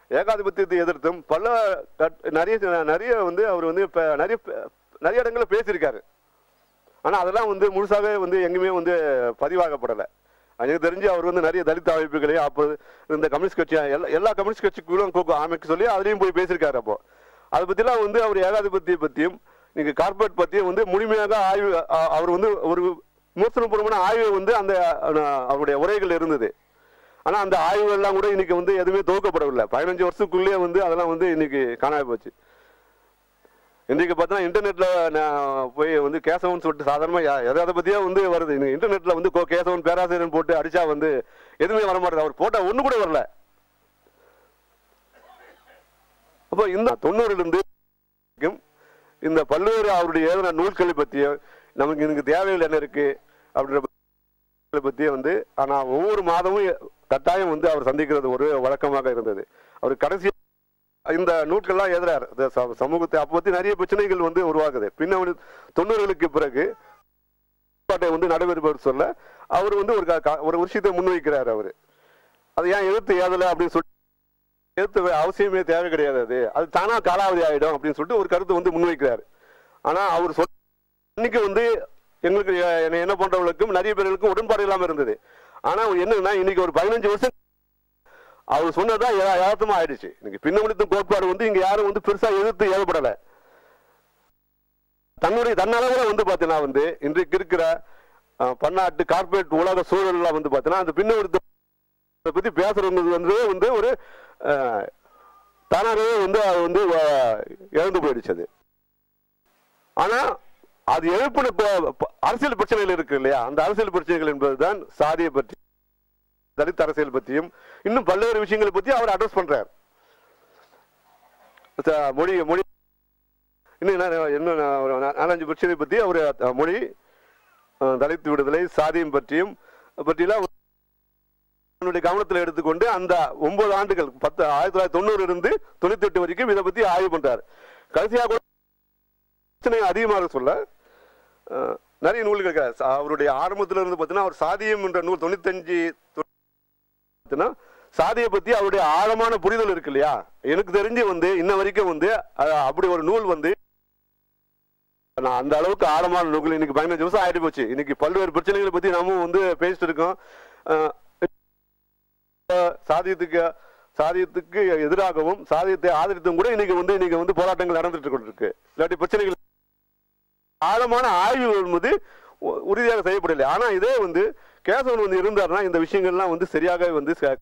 ஏகாதிபத்தியத்தை எதிர்த்தும் பல கட்- நிறைய நிறைய வந்து அவர் வந்து இப்ப நிறைய ப- நிறைய இடங்களில் பேசியிருக்காரு ஆனா அதெல்லாம் வந்து முழுசாகவே வந்து எங்கேயுமே வந்து பதிவாகப்படலை எனக்கு தெரிஞ்சு அவர் வந்து நிறைய தலித் அமைப்புகளையும் அப்போ இந்த கம்யூனிஸ்ட் கட்சி எல்லா எல்லா கம்யூனிஸ்ட் கட்சிக்குள்ளும் கோ- அமைக்க சொல்லி அதுலேயும் போய் பேசியிருக்காரு அப்போ அதை பற்றிலாம் வந்து அவர் ஏகாதிபத்தியை பற்றியும் நீங்க கார்பரேட் பற்றியும் வந்து முழுமையாக ஆய்வு அ- அவர் வந்து ஒரு விமர்சனபூர்வமான ஆய்வு வந்து அந்த அஹ், அவருடைய உரைகள் இருந்தது ஆனா அந்த ஆய்வுகள்லாம் கூட இன்னைக்கு வந்து எதுவுமே துவக்கப்படவில்லை பதினஞ்சு வருஷத்துக்குள்ளேயே வந்து அதெல்லாம் வந்து இன்னைக்கு காணாம போச்சு இன்றைக்கு பார்த்தா இன்டர்நெட்ல நான் போய் வந்து கேசவன் சொல்லிட்டு சாதாரணமா யா- எதை அதை பத்தியே வந்து வருது இன்னைக்கு இன்டர்நெட்ல வந்து கோ கேசவன் பேராசிரியர் போட்டு அடிச்சா வந்து எதுவுமே வர மாட்டேது அவர் போட்டா ஒண்ணு கூட வரல அப்போ இந்த தொண்ணூறுல இருந்து வரைக்கும் இந்த பல்வேறு அவருடைய எழுதின நூல்களை பத்தியும் நமக்கு இதுக்கு தேவைகள் என்ன இருக்கு அப்படின்ற பத்தி- பத்தியே வந்து ஆனா ஒவ்வொரு மாதமும் கட்டாயம் வந்து அவர் சந்திக்கிறது ஒரு வழக்கமாக இருந்தது அவர் கடைசி இந்த நூட்கள்லாம் எழுதுறாரு இந்த ச- சமூகத்தை அப்போ பத்தி நிறைய பிரச்சனைகள் வந்து உருவாகுது பின்ன வந்து தொண்ணூறுகளுக்கு பிறகு பாட்டை வந்து நடைபெறுபவர் சொல்ல அவர் வந்து ஒரு க- க- ஒரு விஷயத்தை முன்வைக்கிறார் அவர் அது ஏன் எதிர்த்து ஏதலை அப்படின்னு சொல்லி எதிர்த்து வே- அவசியமே தேவை கிடையாது அது அது தானா காலாவதி ஆயிடும் அப்படின்னு சொல்லிட்டு ஒரு கருத்து வந்து முன்வைக்கிறார் ஆனா அவர் சொல் இன்னைக்கு வந்து எங்களுக்கு எ- என்னை என்ன போன்றவர்களுக்கும் நிறைய பேர்களுக்கும் உடன்பாடு இல்லாம இருந்தது ஆனா என்னன்னா இன்னைக்கு ஒரு பதினஞ்சு வருஷம் அவர் சொன்னதுதான் யா- யதார்த்தமா ஆயிடுச்சு இன்னைக்கு பின்னமணித்தும் கோட்பாடு வந்து இங்க யாரும் வந்து பெருசா எதிர்த்து ஏற்படல தன்னுடைய தன்னளவுல வந்து பாத்தீங்கன்னா வந்து இன்றைக்கு இருக்கிற அஹ், பன்னாட்டு கார்ப்பரேட் உலக சூழல்லாம் வந்து பாத்தீங்கன்னா அந்த பின்னமணித்து பத்தி பேசுறது வந்து வந்து ஒரு அஹ், தானாகவே வந்து அது வந்து அஹ், இழந்து போயிடுச்சு அது ஆனா அது எழுப்பின ப- ப- அரசியல் பிரச்சனைகள் இருக்கு இல்லையா அந்த அரசியல் பிரச்சனைகள் என்பதுதான் சாதியை பற்றி தலித் அரசியல் பற்றியும் இன்னும் பல்வேறு விஷயங்களை பத்தி அவர் அட்ரஸ் பண்றார் ச- மொழி மொழி இன்னும் என்ன- இன்னும் நான் ஒரு நா- நாலஞ்சு பிரச்சனை பத்தி அவர் அஹ், மொழி அஹ், தலித் விடுதலை சாதியம் பற்றியும் பற்றியெல்லாம் என்னுடைய கவனத்தில் எடுத்துக்கொண்டு அந்த ஒன்பது ஆண்டுகள் பத்து ஆயிரத்தி தொள்ளாயிரத்தி தொண்ணூறு இருந்து தொண்ணூத்தி எட்டு வரைக்கும் இதை பத்தி ஆய்வு பண்றாரு கடைசியாக கூட பிரச்சனை அதிகமாக சொல்ல அஹ், நிறைய நூல்கள் இருக்கு. ச- அவருடைய ஆரம்பத்துல இருந்து பார்த்தீங்கன்னா அவர் சாதியம் என்ற நூல் தொண்ணூத்தஞ்சு பார்த்தீங்கன்னா சாதியை பத்தி அவருடைய ஆழமான புரிதல் இருக்கு இல்லையா எனக்கு தெரிஞ்சு வந்து இன்ன வரைக்கும் வந்து அஹ், அப்படி ஒரு நூல் வந்து நான் அந்த அளவுக்கு ஆழமான நூல்கள் இன்னைக்கு பதினஞ்சு வருஷம் ஆயிட்டு போச்சு இன்னைக்கு பல்வேறு பிரச்சனைகளை பத்தி நாமும் வந்து பேசிட்டு இருக்கோம் அஹ், சாதியத்துக்கு சாதியத்துக்கு எதிராகவும் சாதியத்தை ஆதரித்தும் கூட இன்னைக்கு வந்து இன்னைக்கு வந்து போராட்டங்கள் நடந்துட்டு கொண்டிருக்கு இல்லாட்டி பிரச்சனைகள் ஆழமான ஆய்வு என்பது உ- உறுதியாக செய்யப்படலை ஆனா இதே வந்து கேசவன் வந்து இருந்தாருன்னா இந்த விஷயங்கள்லாம் வந்து சரியாக வந்து ச-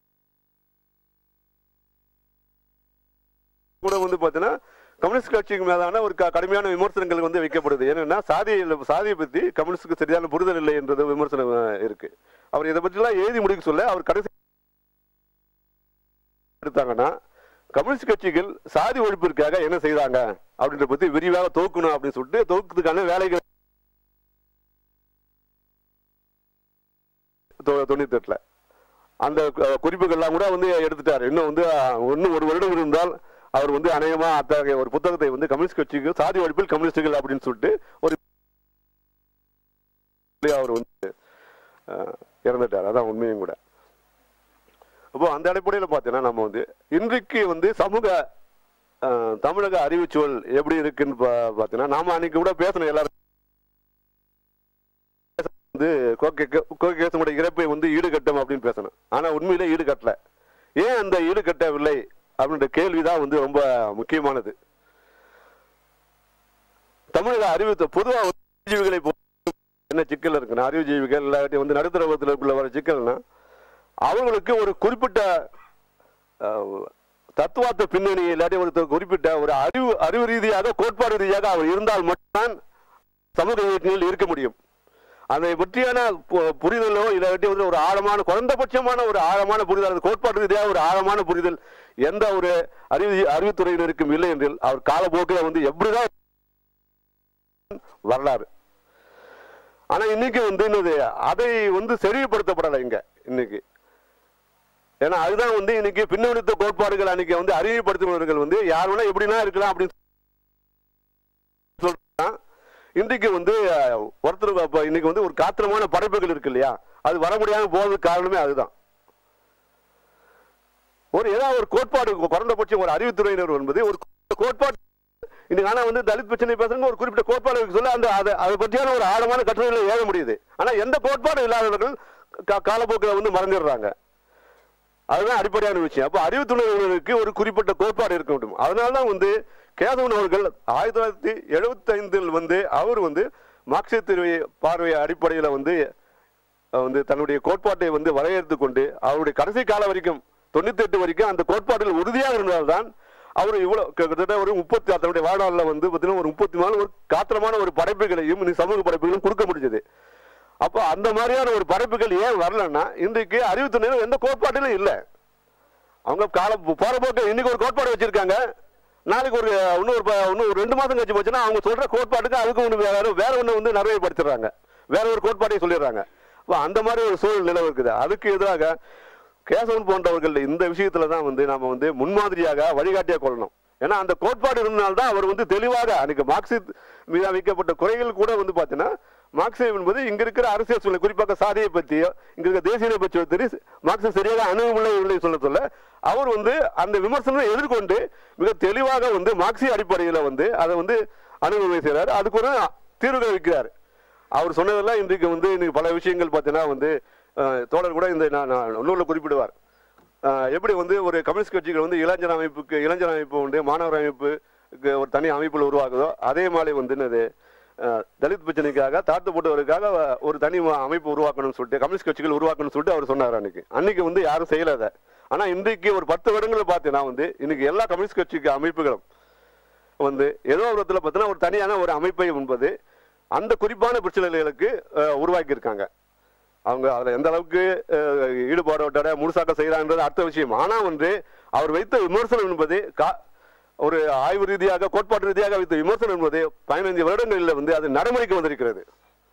கூட வந்து பாத்தீங்கன்னா கம்யூனிஸ்ட் கட்சிக்கு மேலான ஒரு க- கடுமையான விமர்சனங்கள் வந்து வைக்கப்படுது என்னன்னா சாதியை சாதியை பத்தி கம்யூனிஸ்டுக்கு சரியான புரிதல் இல்லை என்றது விமர்சனம் அஹ், இருக்கு அவர் இதை பற்றிலாம் எழுதி முடிக்க சொல்ல அவர் கடைசி எடுத்தாங்கன்னா கம்யூனிஸ்ட் கட்சிகள் சாதி ஒழிப்பிற்காக என்ன செய்தாங்க அப்படின்ற பத்தி விரிவாக தொகுக்கணும் அப்படின்னு சொல்லிட்டு தொகுக்கிறதுக்கான வேலைகள் தொ- தொண்ணூத்தி எட்டுல அந்த அஹ், குறிப்புகள்லாம் கூட வந்து எடுத்துட்டாரு இன்னும் வந்து அஹ், இன்னும் ஒரு வருடம் இருந்தால் அவர் வந்து அநேகமா அத்தகைய ஒரு புத்தகத்தை வந்து கம்யூனிஸ்ட் கட்சிக்கு சாதி ஒழிப்பில் கம்யூனிஸ்டுகள் அப்படின்னு சொல்லிட்டு ஒரு அவர் வந்து அஹ், இறந்துட்டார் அதான் உண்மையும் கூட அப்போ அந்த அடிப்படையில் பார்த்தீங்கன்னா நம்ம வந்து இன்றைக்கு வந்து சமூக அஹ், தமிழக அறிவுச்சூழல் எப்படி இருக்குன்னு பா- பார்த்தீங்கன்னா நாம அன்னைக்கு கூட பேசணும் எல்லாரும் வந்து கோகே கோகேசனுடைய இறப்பை வந்து ஈடுகட்டும் அப்படின்னு பேசணும் ஆனா உண்மையிலே ஈடுகட்டல ஏன் அந்த ஈடுகட்டவில்லை அப்படின்ற கேள்விதான் வந்து ரொம்ப முக்கியமானது தமிழக அறிவு பொதுவாக அறிவுஜீவிகளை பொறுத்த என்ன சிக்கல் இருக்குன்னா அறிவுஜீவிகள் இல்லாட்டி வந்து நடுத்தரவத்தில் வர சிக்கல்னா அவங்களுக்கு ஒரு குறிப்பிட்ட அஹ், தத்துவார்த்த பின்னணி இல்லாட்டி ஒரு குறிப்பிட்ட ஒரு அறிவு அறிவு ரீதியாக கோட்பாடு ரீதியாக அவர் இருந்தால் மட்டும்தான் சமூக இயக்கங்களில் இருக்க முடியும் அதை பற்றியான பு- புரிதலோ இல்லாட்டி வந்து ஒரு ஆழமான குறைந்தபட்சமான ஒரு ஆழமான புரிதல் அது கோட்பாடு ரீதியாக ஒரு ஆழமான புரிதல் எந்த ஒரு அறிவு அறிவுத்துறையினருக்கும் இல்லை என்றில் அவர் காலப்போக்கில் வந்து எப்படிதான் வரலாறு ஆனா இன்னைக்கு வந்து என்னது அதை வந்து செறிவுபடுத்தப்படலை இங்க இன்னைக்கு ஏன்னா அதுதான் வந்து இன்னைக்கு பின்னணித்த கோட்பாடுகள் அன்னைக்கு வந்து அறிவுப்படுத்துபவர்கள் வந்து யார் வேணா எப்படின்னா இருக்கலாம் அப்படின்னு சொல்றாங்க இன்றைக்கு வந்து அஹ், ஒருத்தர் அப்ப இன்னைக்கு வந்து ஒரு காத்திரமான படைப்புகள் இருக்கு இல்லையா அது வர முடியாம போறதுக்கு காரணமே அதுதான் ஒரு ஏதாவது ஒரு கோட்பாடு குறைந்தபட்சம் ஒரு அறிவுத்துறையினர் என்பது ஒரு கோட்பாடு இன்னைக்கு ஆனா வந்து தலித் பிரச்சனை பேசுறவங்க ஒரு குறிப்பிட்ட கோட்பாடு இருக்கு சொல்ல அந்த அதை அதை பற்றியான ஒரு ஆழமான கட்டுரைகளை ஏற முடியுது ஆனா எந்த கோட்பாடும் இல்லாதவர்கள் கா- காலப்போக்கில் வந்து மறைஞ்சிடுறாங்க அதுதான் அடிப்படையான விஷயம் அப்போ அறிவுத்துறையினருக்கு ஒரு குறிப்பிட்ட கோட்பாடு இருக்க வேண்டும் அதனால தான் வந்து கேசவன் அவர்கள் ஆயிரத்தி தொள்ளாயிரத்தி எழுபத்தி ஐந்தில் வந்து அவர் வந்து மார்க்சிய பார்வை அடிப்படையில் வந்து அஹ், வந்து தன்னுடைய கோட்பாட்டை வந்து வரையறுத்து கொண்டு அவருடைய கடைசி காலம் வரைக்கும் தொண்ணூத்தி எட்டு வரைக்கும் அந்த கோட்பாட்டில் உறுதியாக இருந்தால்தான் அவர் இவ்வளவு கிட்டத்தட்ட ஒரு முப்பத்தி தன்னுடைய வாழ்நாளில் வந்து பார்த்தீங்கன்னா ஒரு முப்பத்தி நாலு ஒரு காத்திரமான ஒரு படைப்புகளையும் இந்த சமூக படைப்புகளையும் கொடுக்க முடிஞ்சது அப்போ அந்த மாதிரியான ஒரு படைப்புகள் ஏன் வரலன்னா இன்றைக்கு அறிவுத்துறையினர் எந்த கோட்பாட்டிலும் இல்லை அவங்க கால போற போக்கு இன்னைக்கு ஒரு கோட்பாடு வச்சிருக்காங்க நாளைக்கு ஒரு இன்னொரு ப- இன்னும் ஒரு ரெண்டு மாசம் கழிச்சு போச்சுன்னா அவங்க சொல்ற கோட்பாட்டுக்கு அதுக்கு ஒன்று வேற வேற ஒன்று வந்து நிறைவேற்படுத்திடுறாங்க வேற ஒரு கோட்பாட்டையும் சொல்லிடுறாங்க அப்போ அந்த மாதிரி ஒரு சூழல் நிலவு இருக்குது அதுக்கு எதிராக கேசவன் போன்றவர்கள் இந்த விஷயத்துல தான் வந்து நாம வந்து முன்மாதிரியாக வழிகாட்டியா கொள்ளணும் ஏன்னா அந்த கோட்பாடு இருந்தனால்தான் அவர் வந்து தெளிவாக அன்னைக்கு மார்க்சித் மீது வைக்கப்பட்ட குறைகள் கூட வந்து பார்த்தீங்கன்னா மார்க்சியம் என்பது இங்க இருக்கிற அரசியல் சூழ்நிலை குறிப்பாக சாதியை பற்றியோ இங்க இருக்கிற தேசிய பற்றி தெரியும் மார்க்சியம் சரியாக அணுகுமுறை இல்லை சொல்ல சொல்ல அவர் வந்து அந்த விமர்சனத்தை எதிர்கொண்டு மிக தெளிவாக வந்து மார்க்சிய அடிப்படையில் வந்து அதை வந்து அணுகுமுறை செய்கிறார் அதுக்கு ஒரு தீர்வுகள் வைக்கிறார் அவர் சொன்னதெல்லாம் இன்றைக்கு வந்து இன்னைக்கு பல விஷயங்கள் பார்த்தீங்கன்னா வந்து அஹ், தோழர் கூட இந்த நான் நான் நூலில் குறிப்பிடுவார் அஹ், எப்படி வந்து ஒரு கம்யூனிஸ்ட் கட்சிகள் வந்து இளைஞர் அமைப்புக்கு இளைஞர் அமைப்பு உண்டு மாணவர் அமைப்புக்கு ஒரு தனி அமைப்பில் உருவாகுதோ அதே மாதிரி வந்து என்னது அஹ், தலித் பிரச்சனைக்காக தாழ்த்தப்பட்டவருக்காக ஒரு தனி ம- அமைப்பு உருவாக்கணும்னு சொல்லிட்டு கம்யூனிஸ்ட் கட்சிகள் உருவாக்கணும்னு சொல்லிட்டு அவர் சொன்னார் அன்னைக்கு அன்னைக்கு வந்து யாரும் செய்யல அதை ஆனா இன்றைக்கு ஒரு பத்து வருடங்கள் பார்த்தீங்கன்னா வந்து இன்னைக்கு எல்லா கம்யூனிஸ்ட் கட்சிக்கு அமைப்புகளும் வந்து ஏதோ ஒரு விதத்தில் பார்த்தீங்கன்னா ஒரு தனியான ஒரு அமைப்பை என்பது அந்த குறிப்பான பிரச்சனைகளுக்கு அஹ், உருவாக்கியிருக்காங்க அவங்க அதில் எந்த அளவுக்கு அஹ், ஈடுபாடோட முழுசாக்க செய்கிறான்றது அடுத்த விஷயம் ஆனால் வந்து அவர் வைத்த விமர்சனம் என்பது கா ஒரு ஆய்வு ரீதியாக கோட்பாட்டு ரீதியாக வைத்த விமர்சனம் என்பது பதினைந்து வருடங்களில் வந்து அது நடைமுறைக்கு வந்திருக்கிறது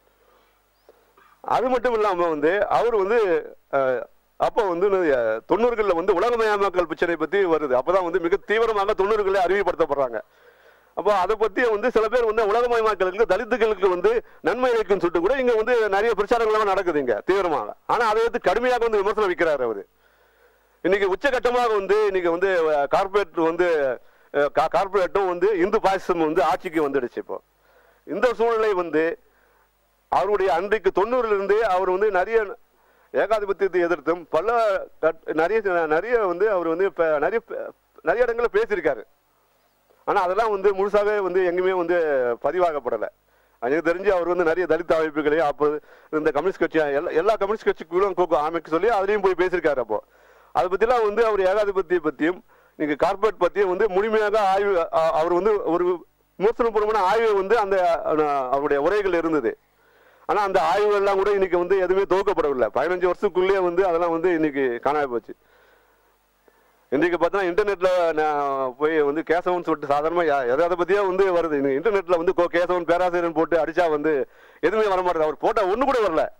அது மட்டும் இல்லாம வந்து அவர் வந்து அஹ், அப்போ வந்து அஹ், தொண்ணூறுகள்ல வந்து உலகமயமாக்கல் பிரச்சனை பத்தி வருது அப்பதான் வந்து மிக தீவிரமாக தொண்ணூறுகளில் அறிவுப்படுத்தப்படுறாங்க அப்போ அதை பத்தி வந்து சில பேர் வந்து உலகமயமாக்கலுக்கு தலித்துகளுக்கு வந்து நன்மை இழைக்குன்னு சொல்லிட்டு கூட இங்க வந்து நிறைய பிரச்சாரங்கள்லாம் நடக்குது இங்க தீவிரமாக ஆனா அதை வந்து கடுமையாக வந்து விமர்சனம் வைக்கிறாரு அவரு இன்னைக்கு உச்சகட்டமாக வந்து இன்னைக்கு வந்து கார்பரேட் வந்து அஹ், கா- கார்பரேட்டும் வந்து இந்து பாசிசம் வந்து ஆட்சிக்கு வந்துடுச்சு இப்போ இந்த சூழ்நிலை வந்து அவருடைய அன்றைக்கு தொண்ணூறுல இருந்து அவர் வந்து நிறைய ஏகாதிபத்தியத்தை எதிர்த்தும் பல கட்- நிறைய நிறைய வந்து அவர் வந்து இப்ப நிறைய பே- நிறைய இடங்களில் பேசியிருக்காரு ஆனா அதெல்லாம் வந்து முழுசாவே வந்து எங்கேயுமே வந்து பதிவாகப்படலை எனக்கு தெரிஞ்சு அவர் வந்து நிறைய தலித் அமைப்புகளையும் அப்போ இந்த கம்யூனிஸ்ட் கட்சி எல்லா எல்லா கம்யூனிஸ்ட் கட்சிக்குள்ளும் கூ- அமைக்க சொல்லி அதுலயும் போய் பேசியிருக்காரு அப்போ அதை பத்திலாம் வந்து அவர் ஏகாதிபத்திய பத்தியும் நீங்க கார்பரேட் பத்தியும் வந்து முழுமையாக ஆய்வு அ- அவர் வந்து ஒரு விமர்சனபூர்வமான ஆய்வு வந்து அந்த அஹ், அவருடைய உரைகள் இருந்தது ஆனா அந்த ஆய்வுகள் எல்லாம் கூட இன்னைக்கு வந்து எதுவுமே துவக்கப்படவில்லை பதினஞ்சு வருஷத்துக்குள்ளேயே வந்து அதெல்லாம் வந்து இன்னைக்கு காணாம போச்சு இன்றைக்கு பார்த்தா இன்டர்நெட்ல நான் போய் வந்து கேசவன் சொல்லிட்டு சாதாரணமா யா- எதை பத்தியா வந்து வருது இன்னைக்கு இன்டர்நெட்ல வந்து கோ- கேசவன் பேராசிரியர் போட்டு அடிச்சா வந்து எதுவுமே வர மாட்டேது அவர் போட்டா ஒண்ணு கூட வரல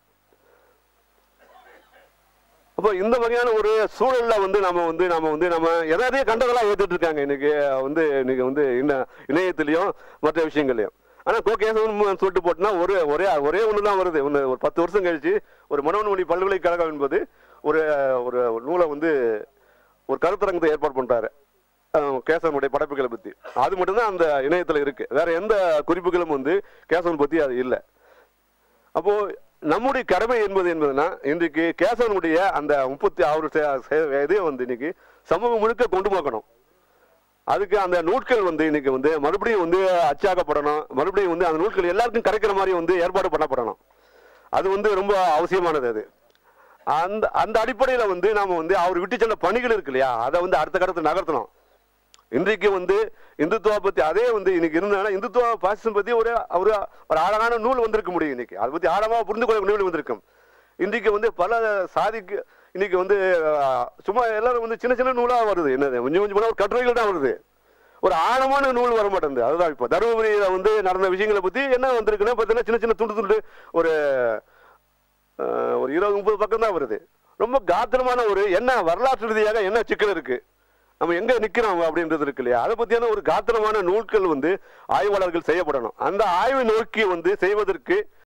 அப்போ இந்த வகையான ஒரு சூழல்ல வந்து நம்ம வந்து நம்ம வந்து நம்ம எதையதையும் கண்டதெல்லாம் ஏத்துட்டு இருக்காங்க இன்னைக்கு வந்து இன்னைக்கு வந்து இன்ன இணையத்திலையும் மற்ற விஷயங்களையும் ஆனா கோ கேசவன் சொல்லிட்டு போட்டுனா ஒரு ஒரே ஒரே ஒன்று தான் வருது ஒன்று ஒரு பத்து வருஷம் கழிச்சு ஒரு மனோன்மொழி பல்கலைக்கழகம் என்பது ஒரு ஒரு நூலை வந்து ஒரு கருத்தரங்கத்தை ஏற்பாடு பண்றாரு அஹ் கேசவனுடைய படைப்புகளை பத்தி அது மட்டும்தான் அந்த இணையத்துல இருக்கு வேற எந்த குறிப்புகளும் வந்து கேசவன் பத்தி அது இல்லை அப்போ நம்முடைய கடமை என்பது என்பதுன்னா இன்றைக்கு கேசவனுடைய அந்த முப்பத்தி ஆறு இதே வந்து இன்னைக்கு சமூகம் முழுக்க கொண்டு போக்கணும் அதுக்கு அந்த நூட்கள் வந்து இன்னைக்கு வந்து மறுபடியும் வந்து அச்சாக்கப்படணும் மறுபடியும் வந்து அந்த நூட்கள் எல்லாருக்கும் கிடைக்கிற மாதிரி வந்து ஏற்பாடு பண்ணப்படணும் அது வந்து ரொம்ப அவசியமானது அது அந்த அந்த அடிப்படையில வந்து நாம வந்து அவர் விட்டு சென்ற பணிகள் இருக்கு இல்லையா அதை வந்து அடுத்த கட்டத்தை நகர்த்தணும் இன்றைக்கு வந்து இந்துத்துவா பத்தி அதே வந்து இன்னைக்கு இருந்தாலும் இந்துத்துவ பாசிசம் பத்தி ஒரு ஒரு ஒரு ஆழமான நூல் வந்திருக்க முடியும் இன்னைக்கு அதை பத்தி ஆழமா புரிந்து கொள்ள நூல் வந்திருக்கும் இன்றைக்கு வந்து பல சாதிக்கு இன்னைக்கு வந்து அஹ், சும்மா எல்லாரும் வந்து சின்ன சின்ன நூலா வருது என்னது கொஞ்சம் கொஞ்சம் போனா ஒரு கட்டுரைகள் தான் வருது ஒரு ஆழமான நூல் வர மாட்டேங்குது அதுதான் இப்போ தருமபுரியில வந்து நடந்த விஷயங்களை பத்தி என்ன வந்திருக்குன்னா பார்த்தீங்கன்னா சின்ன சின்ன துண்டு துண்டு ஒரு அஹ், ஒரு இருபது முப்பது பக்கம் தான் வருது ரொம்ப காத்திரமான ஒரு என்ன வரலாற்று ரீதியாக என்ன சிக்கல் இருக்கு நம்ம எங்க நிக்கிறோம் அப்படின்றது இருக்கு இல்லையா அதை பத்தியான ஒரு காத்திரமான நூல்கள் வந்து ஆய்வாளர்கள் செய்யப்படணும் அந்த ஆய்வை நோக்கி வந்து செய்வதற்கு